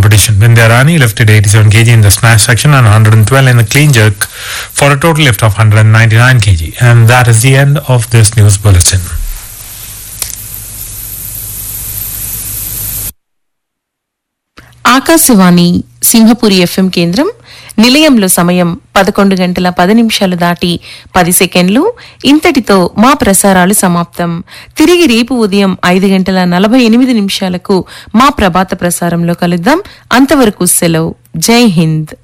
competition. Bindyarani lifted 87 kg in the smash section and 112 in the clean jerk for a total lift of 199 kg. And that is the end of this news bulletin. Akashvani Simhapuri FM కేంద్రం నిలయంలో సమయం పదకొండు గంటల పది నిమిషాలు దాటి పది సెకండ్లు ఇంతటితో మా ప్రసారాలు సమాప్తం తిరిగి రేపు ఉదయం ఐదు గంటల నలభై ఎనిమిది నిమిషాలకు మా ప్రభాత ప్రసారంలో కలుద్దాం అంతవరకు సెలవు జై హింద్